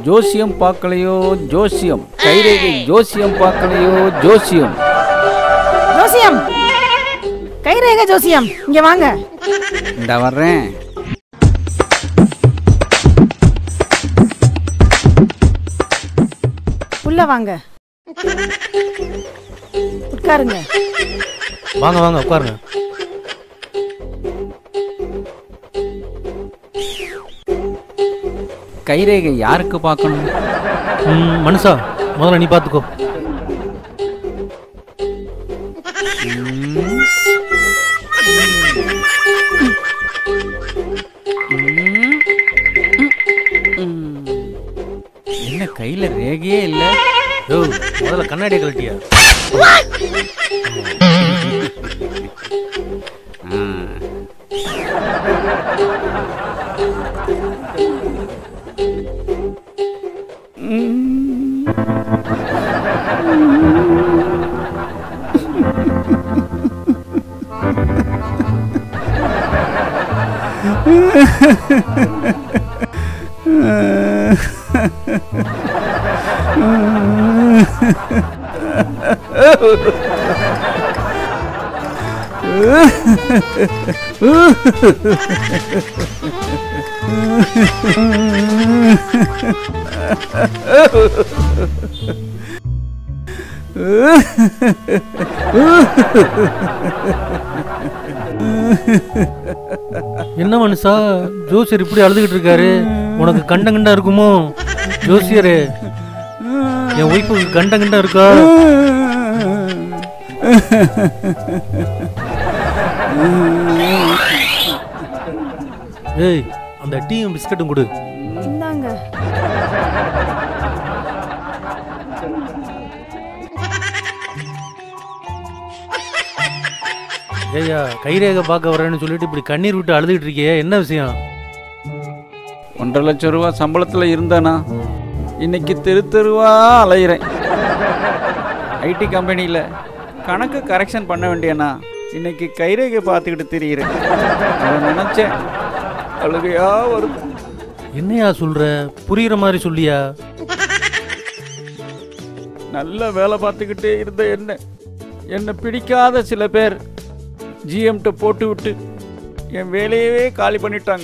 ஜோசியம் பார்க்கலையோ ஜோசியம் கைரேகை ஜோசியம் பார்க்கலையோ ஜோசியம் ஜோசியம் கைரேக ஜோசியம் இங்க வாங்க இந்த வர்றேன் உள்ள வாங்க உட்காருங்க வாங்க வாங்க உட்காருங்க கைரேகை யாருக்கு பார்க்கணும் ம், மனுஷா முதல்ல நீ பார்த்துக்கோ என்ன கையில ரேகையே இல்ல யோ முதல்ல கண்ணாடியை கழட்டியா என்ன மனுஷா ஜோசியர் இப்படி அழுதுகிட்டு இருக்காரு உனக்கு கண்டங்கண்டா இருக்குமோ ஜோசியரே என் ஒய்ஃபுக்கு கண்டங்கண்டா இருக்கா ஏய் அந்த டீயும் பிஸ்கட்டும் கொடு இந்தாங்க ஏய்யா கைரேகை பார்க்க வரேன்னு சொல்லிட்டு இப்படி கண்ணீர் விட்டு அழுதுகிட்டு இருக்கியே என்ன விஷயம் ஒன்றரை லட்சம் ரூபா சம்பளத்துல இருந்தானா இன்னைக்கு தெரு தெருவா அலையிறேன் ஐடி கம்பெனியில கணக்கு கரெக்ஷன் பண்ண வேண்டியனா இன்னைக்கு கைரேகை பார்த்துக்கிட்டு திரியிறேன் அதை நினைச்சேன் அழுகையா வருது என்னையா சொல்ற புரியுற மாதிரி சொல்லியா நல்ல வேலை பார்த்துக்கிட்டே இருந்த என்ன என்னை பிடிக்காத சில பேர் ஜிஎம்கிட்ட போட்டு விட்டு என் வேலையவே காலி பண்ணிட்டாங்க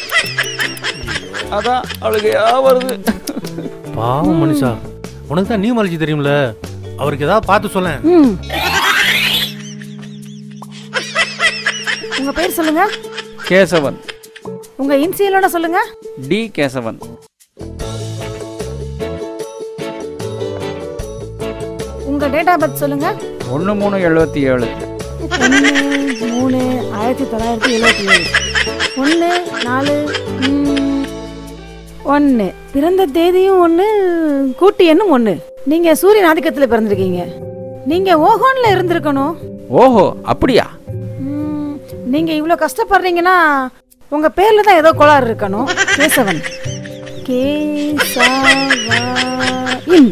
அதான் அழுகையா வருது பாவம் மனுஷா உனக்கு தான் நியூமாலஜி தெரியும்ல அவருக்கு ஏதாவது பார்த்து சொல்லேன் ம் உங்க பேர் சொல்லுங்க கேசவன் உங்க இன்சியலோட சொல்லுங்க டி கேசவன் உங்க டேட் ஆஃப் பர்த் சொல்லுங்க ஒன்று மூணு எழுபத்தி ஏழு ஒன்று மூணு ஆயிரத்தி தொள்ளாயிரத்தி எழுபத்தி ஏழு ஒன்று நாலு ஒன்று பிறந்த தேதியும் ஒன்று கூட்டு எண்ணும் ஒன்று நீங்கள் சூரியன் ஆதிக்கத்தில் பிறந்திருக்கீங்க நீங்கள் ஓஹோனில் இருந்திருக்கணும் ஓஹோ அப்படியா ம், நீங்க இவ்வளோ கஷ்டப்படுறீங்கன்னா உங்க பேர்ல தான் ஏதோ கோளாறு இருக்கணும் கேசவன் கேசவன்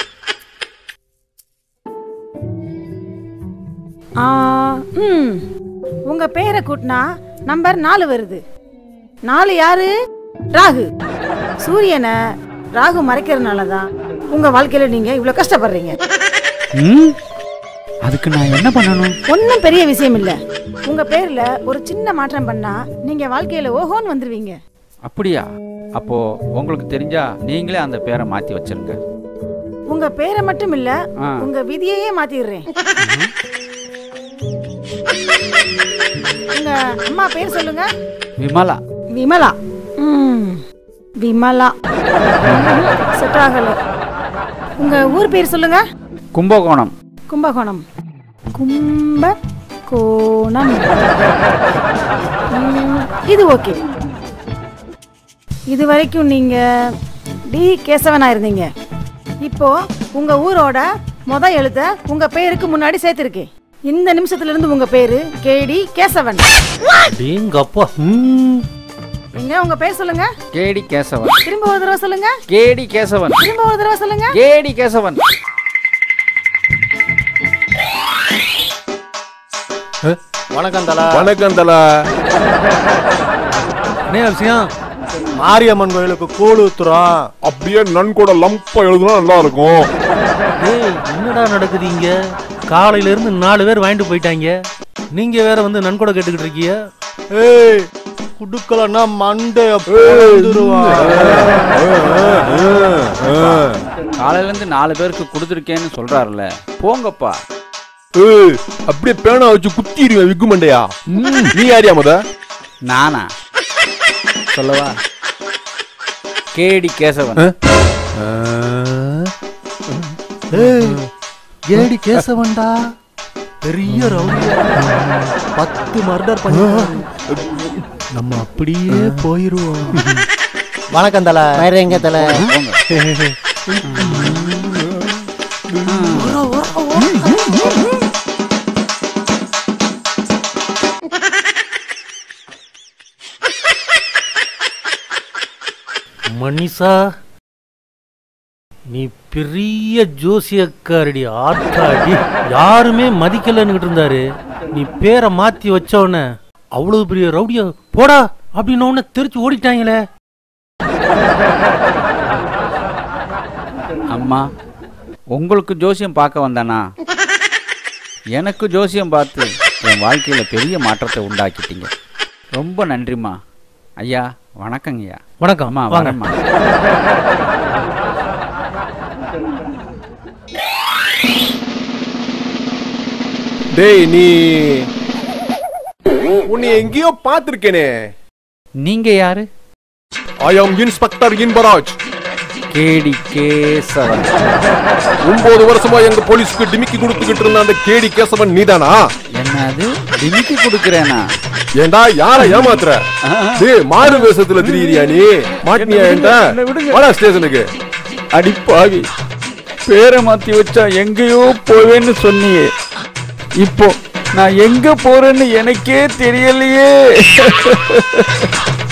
ஆ ம் உங்க பேரை கூட்டினா நம்பர் நாலு வருது நாலு யாரு ராகு சூரியனை ராகு மறைக்கிறதுனால தான் உங்க வாழ்க்கையில நீங்க இவ்வளோ கஷ்டப்படுறீங்க ம் அதுக்கு நான் என்ன பண்ணணும் ஒன்றும் பெரிய விஷயம் இல்ல உங்க பேர்ல ஒரு சின்ன மாற்றம் பண்ணா நீங்க வாழ்க்கையில ஓஹோன்னு வந்துருவீங்க அப்படியா அப்போ உங்களுக்கு தெரிஞ்சா நீங்களே அந்த பேரை மாத்தி வச்சிருங்க உங்க பேரை மட்டும் இல்ல ஆ. உங்க விதியையே மாத்திடுறேன் உங்க அம்மா பேர் சொல்லுங்க விமலா விமலா ம் விமலா செட் ஆகல உங்க ஊர் பேர் சொல்லுங்க கும்பகோணம் கும்பகோணம் கும்ப கோணம் ம், இது ஓகே இது வரைக்கும் நீங்க டி கேசவனா இருந்தீங்க இப்போ உங்க ஊரோட முத எழுத்த உங்க பேருக்கு முன்னாடி சேர்த்திருக்கேன் இந்த நிமிஷத்துல இருந்து உங்க பேரு கேடி கேசவன் டேங்க அப்பா ம். எங்க உங்க பேர் சொல்லுங்க கேடி கேசவன் திரும்ப ஒரு தடவை சொல்லுங்க கேடி கேசவன் திரும்ப ஒரு தடவை சொல்லுங்க கேடி கேசவன் வணக்கம் தலா வணக்கம் தலா என்ன விஷயம் மாரியம்மன் கோயிலுக்கு கூழ் ஊத்துறோம் அப்படியே நன்கொடை லம்பா எழுதுனா நல்லா இருக்கும் டேய் என்னடா நடக்குது இங்க காலையில இருந்து நாலு பேர் வாங்கிட்டு போயிட்டாங்க நீங்க வேற வந்து நன்கொடை கேட்டுக்கிட்டு இருக்கீங்க ஏய் குடுக்கலன்னா மண்டைய பொளந்துருவான். காலையில இருந்து நாலு பேருக்கு கொடுத்துருக்கேன்னு சொல்றாருல போங்கப்பா ஏய், அப்படியே பேனா வச்சு குத்திடுவேன் விக்கு மண்டையா ம், நீ யாரியா முத நானா சொல்லவா கேடி கேசவன் ஏய் ஏடி கேசவன்டா பெரிய ரவுடி பத்து மர்டர் பண்ணிருக்காரு நம்ம அப்படியே போயிருவோம் வணக்கம் தல வேற எங்க தல போங்க மணிஷா நீ பெரிய ஜோசியக்காரடி ஆத்தாடி யாருமே மதிக்கலன்னுகிட்டு இருந்தாரு நீ பேரை மாத்தி வச்ச உடனே அவ்வளவு பெரிய ரவுடியா போடா அப்படின்னு உடனே தெரிச்சு ஓடிட்டாங்களே அம்மா உங்களுக்கு ஜோசியம் பார்க்க வந்தானா எனக்கு ஜோசியம் பார்த்து என் வாழ்க்கையில பெரிய மாற்றத்தை உண்டாக்கிட்டீங்க ரொம்ப நன்றிம்மா ஐயா வணக்கங்கய்யா வணக்கம் அம்மா வாங்க வரேம்மா டேய் நீ உன்னை எங்கேயோ பார்த்திருக்கேனே நீங்க யாரு ஐ ஆம் இன்ஸ்பெக்டர் இன்பராஜ் கேடி கேசவன் ஒன்பது வருஷமா எங்க போலீஸ்க்கு டிமிக்கி கொடுத்துக்கிட்டு இருந்த அந்த கேடி கேசவன் நீதானா என்னது டிமிக்கி கொடுக்குறேனா ஏண்டா யார ஏமாத்துற டேய் மாறு வேஷத்துல திரியிறியா நீ மாட்டினியா என்கிட்ட என்னை விடுங்க. வாடா ஸ்டேஷனுக்கு அடிப்பாவி பேரை மாத்தி வச்சா எங்கேயோ போவேன்னு சொன்னியே இப்போ நான் எங்க போறேன்னு எனக்கே தெரியலையே